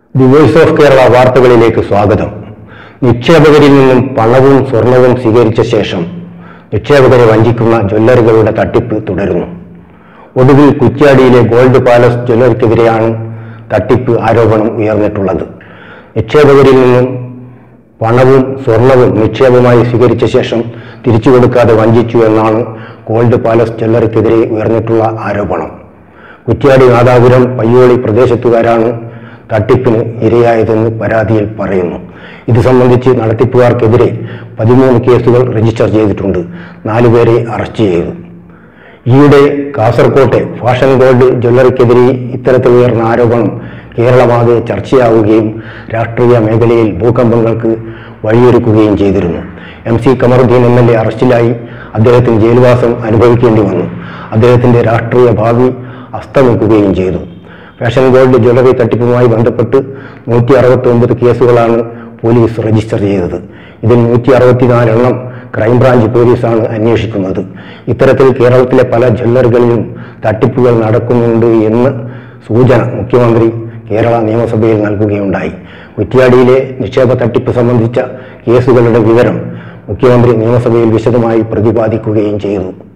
the voice of Kerala വാർത്തകളിലേക്ക് സ്വാഗതം നിക്ഷേപകരിൽ നിന്നും പണവും സ്വർണവും സ്വീകരിച്ച ശേഷം നിക്ഷേപകരെ വഞ്ചിക്കുന്ന ജ്വല്ലറികളുടെ തട്ടിപ്പ് തുടരുന്നു ഒടുവിൽ കുറ്റ്യാടിയിലെ ഗോൾഡ് പാലസ് ജ്വല്ലറിക്കെതിരെയാണ് തട്ടിപ്പ് ആരോപണം ഉയർന്നിട്ടുള്ളത് നിക്ഷേപകരിൽ നിന്നും പണവും സ്വർണവും നിക്ഷേപമായി സ്വീകരിച്ച ശേഷം തിരിച്ചു കൊടുക്കാതെ വഞ്ചിച്ചു എന്നാണ് ഗോൾഡ് പാലസ് ജ്വല്ലറിക്കെതിരെ ഉയർന്നിട്ടുള്ള ആരോപണം കുറ്റ്യാടി നാദാപുരം പയ്യോളി പ്രദേശത്തുകാരാണ് തട്ടിപ്പിന് ഇരയായതെന്ന് പരാതിയിൽ പറയുന്നു ഇത് സംബന്ധിച്ച് നടത്തിപ്പുകാർക്കെതിരെ പതിമൂന്ന് കേസുകൾ രജിസ്റ്റർ ചെയ്തിട്ടുണ്ട് നാലുപേരെ അറസ്റ്റ് ചെയ്തു ഈയിടെ കാസർകോട്ടെ ഫാഷൻ ഗോൾഡ് ജ്വല്ലറിക്കെതിരെ ഇത്തരത്തിൽ ഉയർന്ന ആരോപണം കേരളമാകെ ചർച്ചയാവുകയും രാഷ്ട്രീയ മേഖലയിൽ ഭൂകമ്പങ്ങൾക്ക് വഴിയൊരുക്കുകയും ചെയ്തിരുന്നു M C Kamaruddin M L A അറസ്റ്റിലായി അദ്ദേഹത്തിന് ജയിൽവാസം അനുഭവിക്കേണ്ടി വന്നു അദ്ദേഹത്തിന്റെ രാഷ്ട്രീയ ഭാവി അസ്തമിക്കുകയും ചെയ്തു ഫാഷൻ ഗോൾഡ് ജ്വല്ലറി തട്ടിപ്പുമായി ബന്ധപ്പെട്ട് നൂറ്റി അറുപത്തി ഒമ്പത് കേസുകളാണ് പോലീസ് രജിസ്റ്റർ ചെയ്തത് ഇതിൽ നൂറ്റി അറുപത്തിനാലെണ്ണം ക്രൈംബ്രാഞ്ച് പോലീസാണ് അന്വേഷിക്കുന്നത് ഇത്തരത്തിൽ കേരളത്തിലെ പല ജ്വല്ലറികളിലും തട്ടിപ്പുകൾ നടക്കുന്നുണ്ട് എന്ന് സൂചന മുഖ്യമന്ത്രി കേരള നിയമസഭയിൽ നൽകുകയുണ്ടായി കുറ്റ്യാടിയിലെ നിക്ഷേപ തട്ടിപ്പ് സംബന്ധിച്ച കേസുകളുടെ വിവരം മുഖ്യമന്ത്രി നിയമസഭയിൽ വിശദമായി പ്രതിപാദിക്കുകയും ചെയ്തു